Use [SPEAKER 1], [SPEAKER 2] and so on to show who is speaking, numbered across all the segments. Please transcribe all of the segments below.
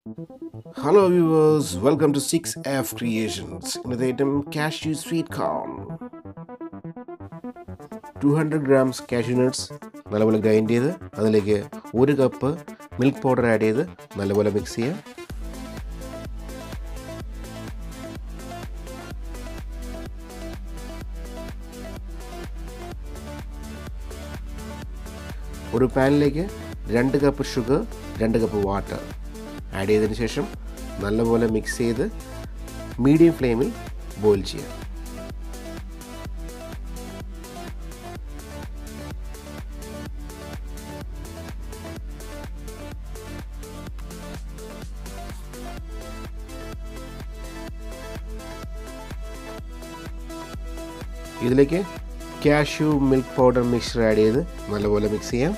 [SPEAKER 1] hello viewers welcome to six F creations ഇന്നത്തെ item cashew sweet കോൺ two hundred grams cashew nuts നല്ലപോലെ grind ചെയ്ത് അതിലേക്ക് ഒരു കപ്പ് മിൽക്ക് പൗഡർ ആഡ് ചെയ്ത് നല്ലപോലെ മിക്സ് ചെയ്യാം ഒരു പാനിലേക്ക് രണ്ട് കപ്പ് ഷുഗർ രണ്ട് കപ്പ് വാട്ടർ ആഡ് ചെയ്തതിന് ശേഷം നല്ലപോലെ മിക്സ് ചെയ്ത് മീഡിയം ഫ്ലെയിമിൽ ബോയിൽ ചെയ്യാം ഇതിലേക്ക് cashew milk powder mixture add ചെയ്ത് നല്ലപോലെ മിക്സ് ചെയ്യാം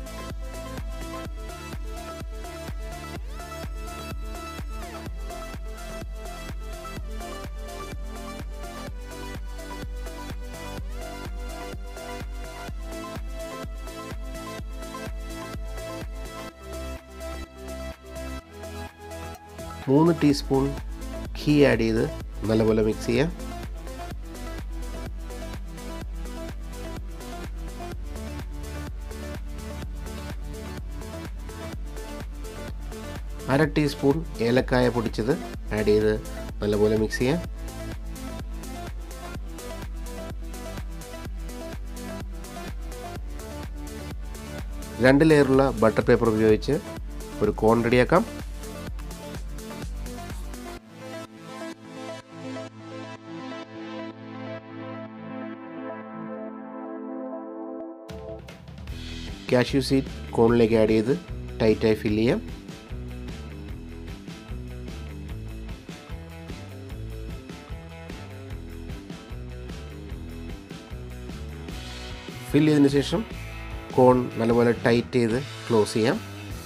[SPEAKER 1] മൂന്ന് ടീസ്പൂൺ ഘീ ആഡ് ചെയ്ത് നല്ലപോലെ മിക്സ് ചെയ്യാം അര ടീസ്പൂൺ ഏലക്കായ പൊടിച്ചത് ആഡ് ചെയ്ത് നല്ലപോലെ മിക്സ് ചെയ്യാം രണ്ട് ലെയറുള്ള ബട്ടർ പേപ്പർ ഉപയോഗിച്ച് ഒരു കോൺ റെഡിയാക്കാം കാഷ്യൂ സീഡ് കോണിലേക്ക് ആഡ് ചെയ്ത് ടൈറ്റായി ഫില്ല് ചെയ്യാം ഫില്ല് ചെയ്തതിന് ശേഷം കോൺ നല്ലപോലെ ടൈറ്റ് ചെയ്ത് ക്ലോസ് ചെയ്യാം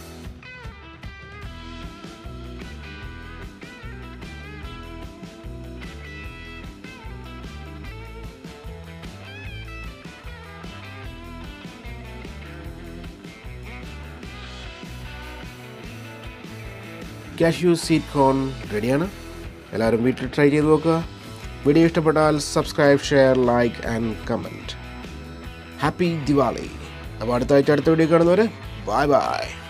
[SPEAKER 1] കാഷ്യൂ സീഡ് കോൺ റെഡിയാണ് എല്ലാവരും വീട്ടിൽ ട്രൈ ചെയ്ത് നോക്കുക വീഡിയോ ഇഷ്ടപ്പെട്ടാൽ subscribe share like and comment happy Diwali അപ്പോൾ അടുത്ത ആഴ്ച അടുത്ത വീഡിയോ കാണുന്നവരെ ബൈ ബൈ